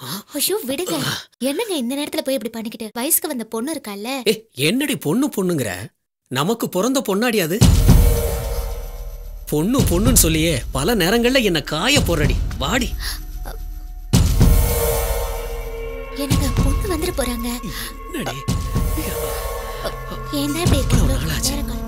ஐயோ விடுங்க என்னங்க இந்த நேரத்துல போய் இப்படி பண்ணிக்கிட்டு வயசுக்கு வந்த பொண்ணு இருக்கால்ல ஏ என்னடி பொண்ணு பொண்ணுங்கிற நமக்கு பிறந்த பொண்ணாடி அது பொண்ணு பொண்ணுன்னு சொல்லியே பல நேரங்கள்ல என்ன காய போறடி வாடி எனக்கு பொண்ணு வந்துட போறாங்க என்னடி ஏன் இப்படி இருக்கீங்க எவ்வளவு நாளாச்சு? நேரம் காலம்.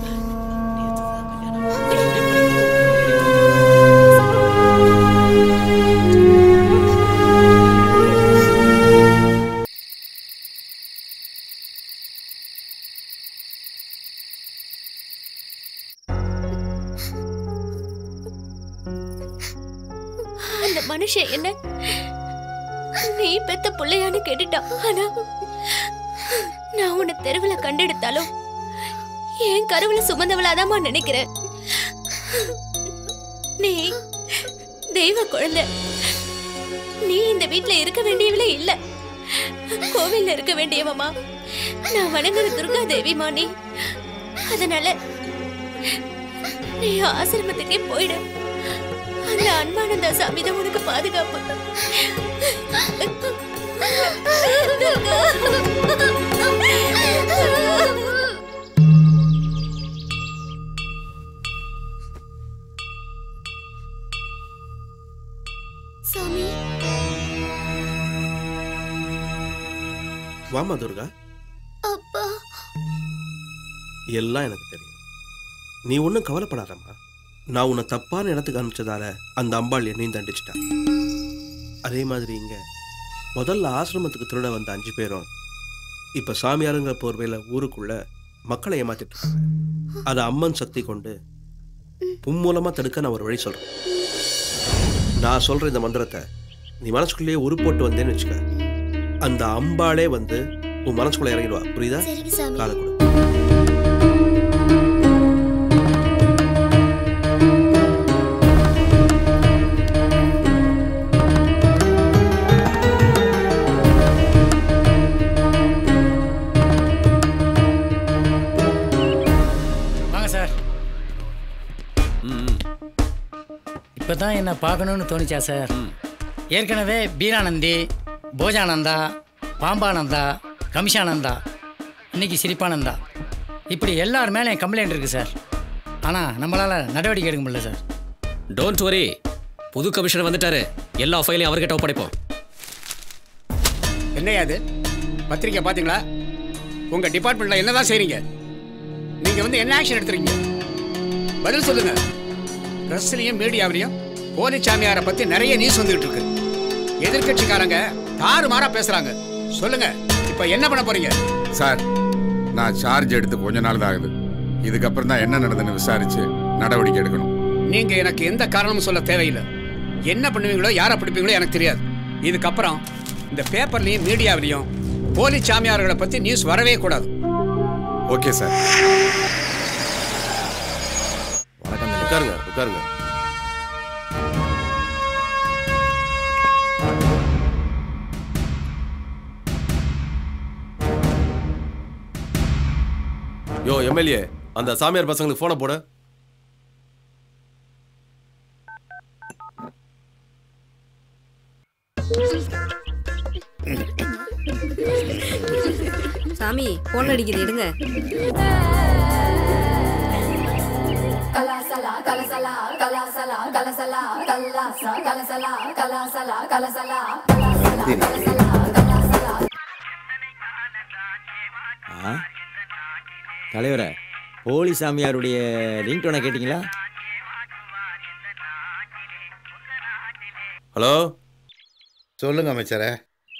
அந்த மனுஷன் என்ன நீ பெத்த பிள்ளையான்னு கேட்டுட்டான் ஆனா நான் உன்னை தெருவுல கண்டெடுத்தாலும் என் கருவுல சுமந்தவளாதாம்மா நினைக்கிறேன் நீ தெய்வ குழந்தை நீ இந்த வீட்ல இருக்க வேண்டியவளே இல்ல கோவில்ல இருக்க வேண்டியவமா நான் வணங்குற துர்கா தேவிமா நீ அதனால நீ ஆசிரமத்துக்கே போயிடு அந்த அன்பானந்த சாமி தான் உனக்கு பாதுகாப்பு சாமி வாமா துர்கா அப்பா எல்லாம் எனக்கு தெரியும் நீ ஒன்றும் கவலைப்படாதம்மா நான் உன்னை தப்பான இடத்துக்கு அனுப்பிச்சதால அந்த அம்பாள் என்னையும் தண்டிச்சிட்டா அதே மாதிரி இங்க முதல்ல ஆசிரமத்துக்கு திருட வந்த அஞ்சு பேரும் இப்ப சாமியாருங்கிற போர்வையில ஊருக்குள்ள மக்களை ஏமாத்திட்டு இருக்காங்க அதை அம்மன் சக்தி கொண்டு உன் மூலமா தடுக்க நான் ஒரு வழி சொல்றேன் நான் சொல்ற இந்த மந்திரத்தை நீ மனசுக்குள்ளேயே உரு போட்டு வந்தேன்னு வச்சுக்க அந்த அம்பாளே வந்து உன் மனசுக்குள்ள இறங்கிடுவா புரியுதா சரிங்க சாமி காலை கொடு வாங்க சார் இப்போ தான் என்ன பார்க்கணும்னு தோணுச்சா சார் ஏற்கனவே பீரானந்தி போஜானந்தா பாம்பானந்தா கமிஷானந்தா இன்னைக்கு சிரிப்பானந்தா இப்படி எல்லார் மேலே என் கம்ப்ளைண்ட் இருக்குது சார் ஆனால் நம்மளால் நடவடிக்கை எடுக்க முடியல சார் டோன்ட் வரி புது கமிஷனர் வந்துட்டாரு எல்லா ஃபைலையும் அவர்கிட்ட ஒப்படைப்போம் என்னையா அது பத்திரிக்கை பார்த்தீங்களா உங்கள் டிபார்ட்மெண்ட்டில் என்னதான் செய்றீங்க நீங்கள் வந்து என்ன ஆக்ஷன் எடுத்துறீங்க பதில் சொல்லுங்க ப்ரெஸ்லையும் மீடியாவிலையும் போலி சாமியாரை பற்றி நிறைய நியூஸ் வந்துகிட்டு இருக்கு எதிர்க்கட்சிக்காரங்க தாறுமாறா பேசுறாங்க சொல்லுங்க இப்போ என்ன பண்ண போறீங்க சார் நான் சார்ஜ் எடுத்து கொஞ்ச நாள் தான் ஆகுது இதுக்கப்புறம் தான் என்ன நடந்ததுன்னு விசாரிச்சு நடவடிக்கை எடுக்கணும் நீங்க எனக்கு எந்த காரணமும் சொல்ல தேவையில்லை என்ன பண்ணுவீங்களோ யாரை பிடிப்பீங்களோ எனக்கு தெரியாது இதுக்கப்புறம் இந்த பேப்பர்லையும் மீடியாவிலையும் போலி சாமியார்களை பற்றி நியூஸ் வரவே கூடாது ஓகே சார் உட்காருங்க உட்காருங்க யோ எம்எல்ஏ அந்த சாமியார் பசங்களுக்கு போனை போட சாமி போன் அடிக்குது எடுங்க கலாசலா கலசலா கலாசலா கலசலா கல்லாசா கலசலா கலாசலா கலசலா ஆ தலைவரே போலி சாமியாருடைய ரிங்டோனை கேட்டிங்களா ஹலோ சொல்லுங்க அமைச்சரே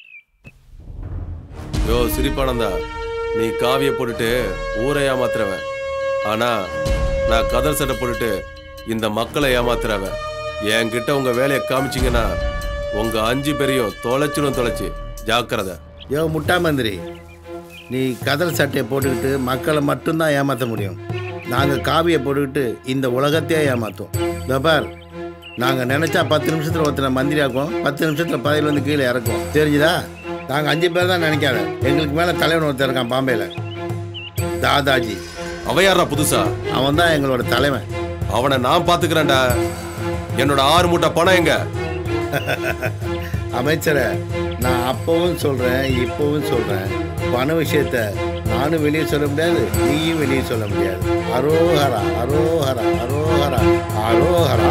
யோ சிரிப்பானந்தா நீ காவிய போட்டுட்டு ஊரை ஏமாத்துறவன் ஆனா நான் கதர் சட்டை போட்டுட்டு இந்த மக்களை ஏமாத்துறவன் என்கிட்ட உங்க வேலையை காமிச்சீங்கன்னா உங்க அஞ்சு பேரையும் தொலைச்சிடும் தொலைச்சு ஜாக்கிரதை யோ முட்டா மந்திரி நீ கதல் சட்டையை போட்டுக்கிட்டு மக்களை மட்டும்தான் ஏமாற்ற முடியும் நாங்கள் காவியை போட்டுக்கிட்டு இந்த உலகத்தையே ஏமாற்றுவோம் இதோ பார் நாங்கள் நினச்சா பத்து நிமிஷத்தில் ஒருத்தனை மந்திரி ஆக்குவோம் பத்து நிமிஷத்தில் பதவியில் வந்து கீழே இறக்குவோம் தெரிஞ்சுதா நாங்கள் அஞ்சு பேர் தான் நினைக்காத எங்களுக்கு மேலே தலைவன் ஒருத்தன் இருக்கான் பாம்பேயில் தாதாஜி அவன் யாரா புதுசா அவன் தான் எங்களோட தலைவன் அவனை நான் பாத்துக்கிறேன்டா என்னோட ஆறு மூட்டை பணம் எங்க அமைச்சரை நான் அப்பவும் சொல்கிறேன் இப்பவும் சொல்கிறேன் பண விஷயத்த நானும் வெளியே சொல்ல முடியாது நீயும் வெளியே சொல்ல முடியாது அரோஹரா அரோஹரா அரோஹரா அரோஹரா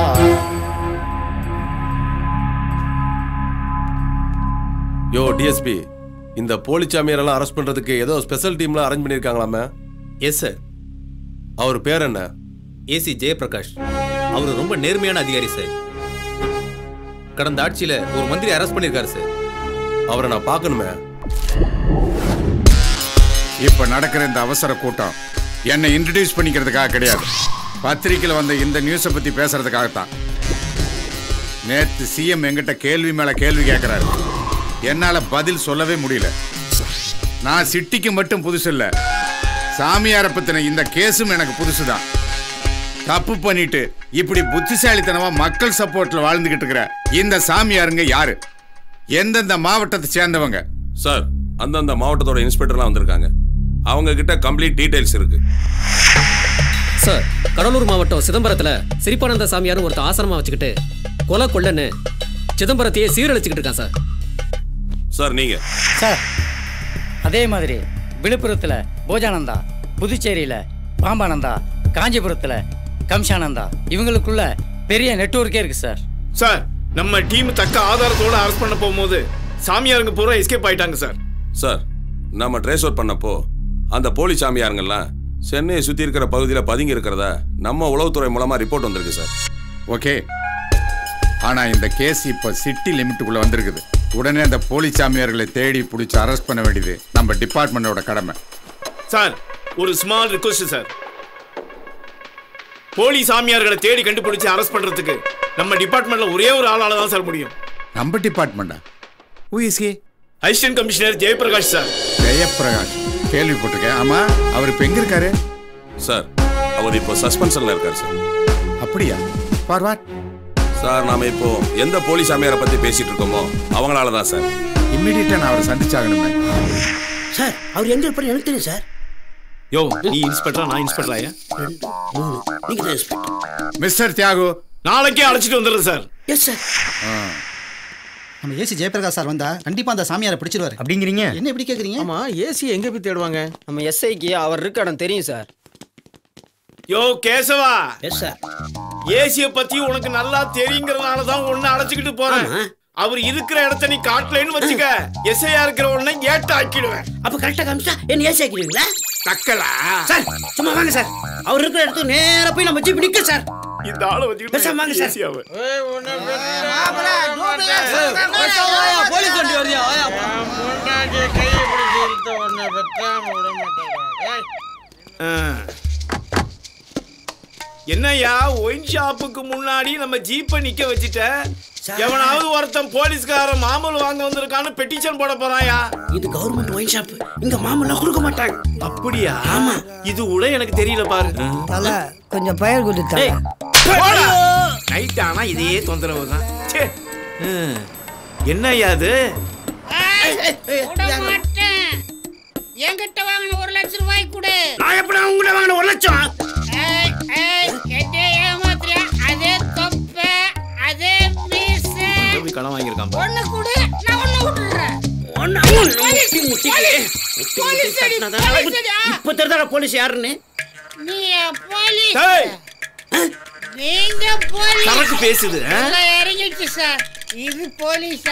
யோ டிஎஸ்பி இந்த போலிச்சாமியாரெல்லாம் அரெஸ்ட் பண்றதுக்கு ஏதோ ஸ்பெஷல் டீம்லாம் அரேஞ்ச் பண்ணியிருக்காங்களாமே எஸ் சார் அவர் பேர் என்ன ஏசி ஜெயபிரகாஷ் அவர் ரொம்ப நேர்மையான அதிகாரி சார் கடந்த ஆட்சியில ஒரு மந்திரி அரெஸ்ட் பண்ணியிருக்காரு சார் அவரை நான் பார்க்கணுமே இப்ப நடக்கிற இந்த அவசர கூட்டம் என்னை இன்ட்ரடியூஸ் பண்ணிக்கிறதுக்காக கிடையாது பத்திரிக்கையில் வந்த இந்த நியூஸை பத்தி பேசுறதுக்காகத்தான் நேத்து சிஎம் எங்கிட்ட கேள்வி மேல கேள்வி கேட்கிறாரு என்னால பதில் சொல்லவே முடியல நான் சிட்டிக்கு மட்டும் புதுசு இல்ல சாமியாரை பத்தின இந்த கேஸும் எனக்கு புதுசுதான் தப்பு பண்ணிட்டு இப்படி புத்திசாலித்தனமா மக்கள் சப்போர்ட்ல வாழ்ந்துகிட்டு இருக்கிற இந்த சாமியாருங்க யாரு எந்தெந்த மாவட்டத்தை சேர்ந்தவங்க சார் அந்தந்த மாவட்டத்தோட இன்ஸ்பெக்டர்லாம் வந்திருக்காங்க அவங்க கிட்ட கம்ப்ளீட் டீடைல்ஸ் இருக்கு சார் கடலூர் மாவட்டம் சிதம்பரத்துல சிரிப்பானந்த சாமியார் ஒருத்தர் ஆசிரமா வச்சுக்கிட்டு கொலை கொள்ளன்னு சிதம்பரத்தையே சீரழிச்சுக்கிட்டு இருக்கான் சார் சார் நீங்க சார் அதே மாதிரி விழுப்புரத்தில் போஜானந்தா புதுச்சேரியில் பாம்பானந்தா காஞ்சிபுரத்தில் கம்சானந்தா இவங்களுக்குள்ள பெரிய நெட்வொர்க்கே இருக்கு சார் சார் நம்ம டீம் தக்க ஆதாரத்தோட அரெஸ்ட் பண்ண போகும்போது சாமியாருங்க பூரா எஸ்கேப் ஆயிட்டாங்க சார் சார் நம்ம ட்ரேஸ் அவுட் பண்ணப்போ அந்த போலி சாமியாருங்கெல்லாம் சென்னையை சுத்தி இருக்கிற பகுதியில் பதுங்கி இருக்கிறதா நம்ம உளவுத்துறை மூலமா ரிப்போர்ட் வந்திருக்கு சார் ஓகே ஆனா இந்த கேஸ் இப்ப சிட்டி லிமிட்டுக்குள்ள வந்திருக்குது உடனே அந்த போலி சாமியார்களை தேடி பிடிச்சி அரெஸ்ட் பண்ண வேண்டியது நம்ம டிபார்ட்மெண்டோட கடமை சார் ஒரு ஸ்மால் ரிக்வஸ்ட் சார் போலி சாமியார்களை தேடி கண்டுபிடிச்சு அரெஸ்ட் பண்றதுக்கு நம்ம டிபார்ட்மெண்ட்ல ஒரே ஒரு ஆளால தான் சார் முடியும் நம்ம டிபார்ட்மெண்டா ஊஎஸ்கே assistant commissioner Jayaprakash sir Jayaprakash கேள்விப்பட்டிருக்கேன் ஆமா அவர் இப்ப எங்க இருக்காரு சார் அவர் இப்போ சஸ்பென்ஷன்ல இருக்கார் சார் அப்படியா ஃபார்வாட் சார் நாம இப்போ எந்த போலி சாமியாரை பத்தி பேசிட்டு இருக்கோமோ அவங்களால தான் சார் இம்மிடியட்டா நான் அவரை சந்திச்சாகணுமே சார் அவர் எங்க இருப்பாரு எனக்கு தெரியும் சார் யோ நீ இன்ஸ்பெக்டரா நான் இன்ஸ்பெக்டரா நீங்க தான் இன்ஸ்பெக்டர் மிஸ்டர் தியாகு நாளைக்கே அழைச்சிட்டு வந்துடுறேன் சார் எஸ் சார் நம்ம ஏசி ஜெயபிரகாஷ் சார் வந்தா கண்டிப்பா அந்த சாமியாரை பிடிச்சிருவாரு அப்படிங்கிறீங்க என்ன இப்படி கேக்குறீங்க ஆமா ஏசி எங்க போய் தேடுவாங்க நம்ம எஸ்ஐக்கு அவர் இருக்க இடம் தெரியும் சார் யோ கேசவா எஸ் சார் ஏசிய பத்தி உனக்கு நல்லா தெரியுங்கிறதுனால தான் உன்னை அழைச்சிக்கிட்டு போறேன் அவர் இருக்கிற இடத்த நீ காட்டலன்னு வச்சுக்க எஸ்ஐயா இருக்கிற உடனே ஏட்ட ஆக்கிடுவேன் அப்ப கரெக்டா காமிச்சா என்ன ஏசி ஆக்கிடுவீங்களா தக்கலா சார் சும்மா வாங்க சார் அவர் இருக்கிற இடத்துக்கு நேரா போய் நம்ம ஜீப் நிக்க சார் இந்த ஆளை வச்சுக்கிட்டு பேசாம வாங்க சார் ஏசியாவை போலீஸ் வண்டி வருதியா என்னய்யா ஒயின் ஷாப்புக்கு முன்னாடி நம்ம ஜீப்பை நிக்க வச்சுட்ட எவனாவது ஒருத்தன் போலீஸ்காரன் மாமூல் வாங்க வந்திருக்கான்னு பெட்டிஷன் போட போறாயா இது கவர்மெண்ட் ஒயின் ஷாப் இங்க மாமெல்லாம் கொடுக்க மாட்டாங்க அப்படியா ஆமா இது கூட எனக்கு தெரியல பாரு தல கொஞ்சம் பயிர் கொடுத்தா நைட் ஆனா இதே தொந்தரவு தான் ச்சே. ம். என்னய்யா இது என்கிட்ட வாங்கின ஒரு லட்சம் ரூபாய் கொடு நான் எப்படி உங்ககிட்ட வாங்கின ஒரு லட்சம் ஏய், ஏய், என்னை ஏமாத்துறியா? அதே தொப்பை, அதே மீசை. எப்படி கடன் வாங்கியிருக்கான் ஒண்ணு கொடு, நான் ஒண்ணு விட்டுடுறேன். ஒண்ணு போலீஸ், முட்டி முட்டிக்கு போலீஸ், முட்டி போலீஸ் முட்டி அடி, தட்டினாதான் போலீஸ் அடியா? இப்ப தெரிதாடா போலீஸ் யாருன்னு நீ போலீஸ் ஏய். நீங்க போலீஸ் சரக்கு பேசுது, ஆ? எல்லாம் இறங்கிடுச்சு சார் இது போலீஸா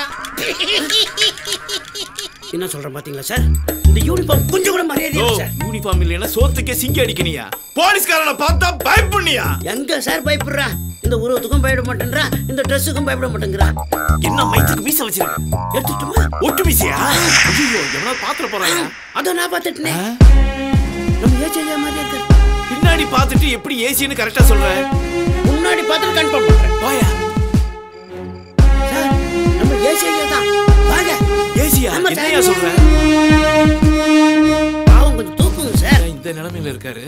என்ன சொல்றேன் பாத்தீங்களா சார் இந்த யூனிஃபார்ம் கொஞ்சம் கூட மரியாதை ஓ இல்லை சார் யூனிஃபார்ம் இல்லைன்னா சோத்துக்கே சிங்கி அடிக்கணியா போலீஸ்காரனை பார்த்தா பயப்பண்ணியா எங்க சார் பயப்படுறா இந்த உருவத்துக்கும் பயப்பட மாட்டேன்றா இந்த ட்ரெஸ்ஸுக்கும் பயப்பட மாட்டேங்கிறா என்ன மைத்துக்கு மீச வச்சிருக்க எடுத்துட்டுமா ஒட்டு மீசையா ஐயோ எவனா பாத்துற போறாங்க அத நான் பார்த்துட்டேனே நம்ம ஏஜையா மாதிரி இருக்கு பின்னாடி பார்த்துட்டு எப்படி ஏசின்னு கரெக்டா சொல்ற முன்னாடி பார்த்துட்டு கன்ஃபார்ம் பண்றேன் போயா சார் நம்ம ஏஜையா தான் வாங்க ஏசியா ஆமா சார். என்னையா சொல்ற பாவம் கொஞ்சம் தூக்குங்க சார் இந்த நிலைமையில இருக்காரு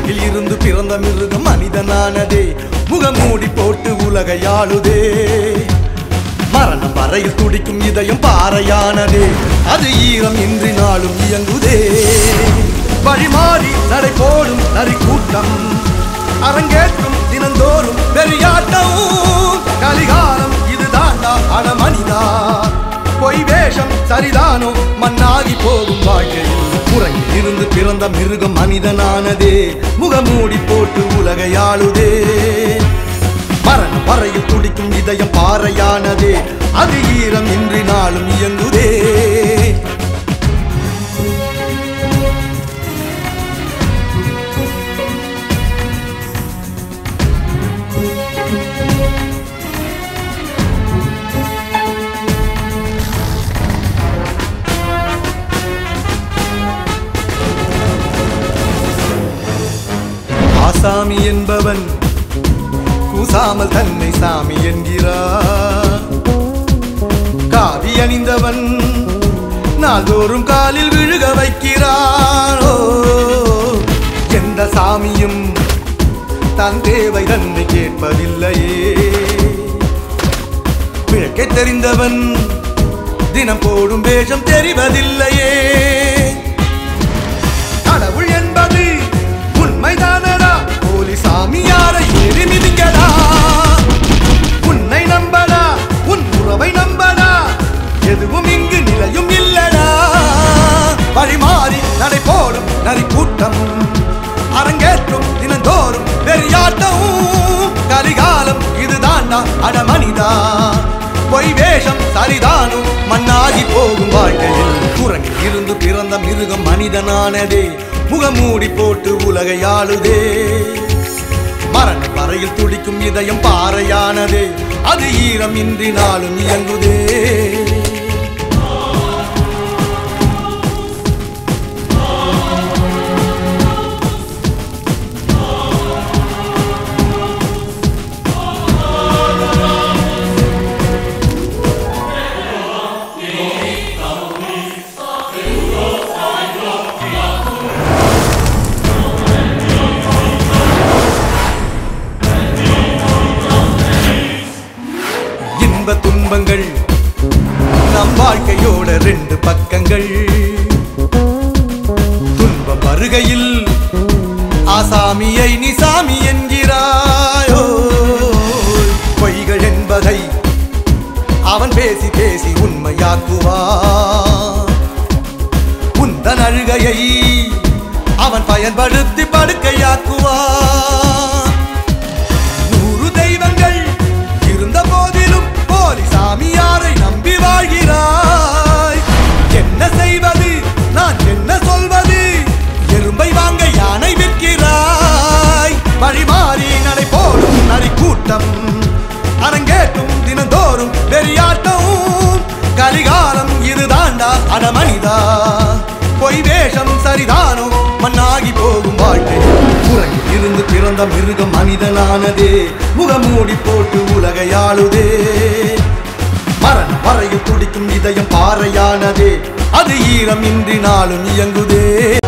குரங்கில் இருந்து பிறந்த மிருகம் மனிதனானதே முகமூடி போட்டு உலகை ஆளுதே மரணம் வரையில் துடிக்கும் இதயம் பாறையானதே அது ஈரம் இன்றி நாளும் இயங்குதே வழிமாறி நடை போடும் நரி கூட்டம் அரங்கேற்றும் தினந்தோறும் பெரியாட்டம் கலிகாலம் இதுதாண்டா அட மனிதா பொய் வேஷம் சரிதானோ மண்ணாகி போகும் வாழ்க்கையில் குரங்கில் இருந்து பிறந்த மிருகம் மனிதனானதே முகமூடி போட்டு உலகை ஆளுதே மரணம் வரையில் துடிக்கும் இதயம் பாறையானதே அது ஈரம் இன்றி நாளும் இயங்குதே ஆசாமி என்பவன் கூசாமல் தன்னை சாமி என்கிறார் காவி அணிந்தவன் நாள்தோறும் காலில் விழுக வைக்கிறாரோ எந்த சாமியும் தன் தேவை தன்னை கேட்பதில்லையே பிழக்கை தெரிந்தவன் தினம் போடும் வேஷம் தெரிவதில்லையே கடவுள் என்பது உண்மைதானடா போலி சாமியாரை ஏறி மிதிக்கடா உன்னை நம்படா உன் உறவை நம்படா எதுவும் இங்கு நிலையும் இல்லடா வழிமாறி நடை போடும் நரி கூட்டம் அரங்கேற்றும் தினந்தோறும் வெறியாட்டம் கலிகாலம் இதுதாண்டா அட மனிதா பொய் வேஷம் சரிதானும் மண்ணாகி போகும் வாழ்க்கையில் குரங்கில் இருந்து பிறந்த மிருகம் மனிதனானதே முகமூடி போட்டு உலகை ஆளுதே மரணம் வரையில் துடிக்கும் இதயம் பாறையானதே அது ஈரம் இன்றி நாளும் இயங்குதே இன்ப துன்பங்கள் நம் வாழ்க்கையோட ரெண்டு பக்கங்கள் துன்பம் வருகையில் ஆசாமியை நீ சாமி என்கிறாயோ பொய்கள் என்பதை அவன் பேசி பேசி உண்மையாக்குவான் உந்தன் அழுகையை அவன் பயன்படுத்தி படுக்கையாக்குவான் நூறு தெய்வங்கள் இருந்த போதிலும் போலி சாமியாரை நம்பி வாழ்கிறாய் என்ன செய்வது நான் என்ன சொல்வது எறும்பை வாங்க யானை விற்கிறாய் வழிமாறி நடை போடும் நரி கூட்டம் அரங்கேற்றும் தினந்தோறும் வெறியாட்டம் கலிகாலம் இதுதாண்டா அட மனிதா பொய் வேஷம் சரிதானோ மண்ணாகி போகும் வாழ்க்கை குரங்கில் இருந்து பிறந்த மிருகம் மனிதனானதே முகமூடி போட்டு உலகை ஆளுதே மரணம் வரையில் துடிக்கும் இதயம் பாறையானதே அது ஈரம் இன்றி நாளும் இயங்குதே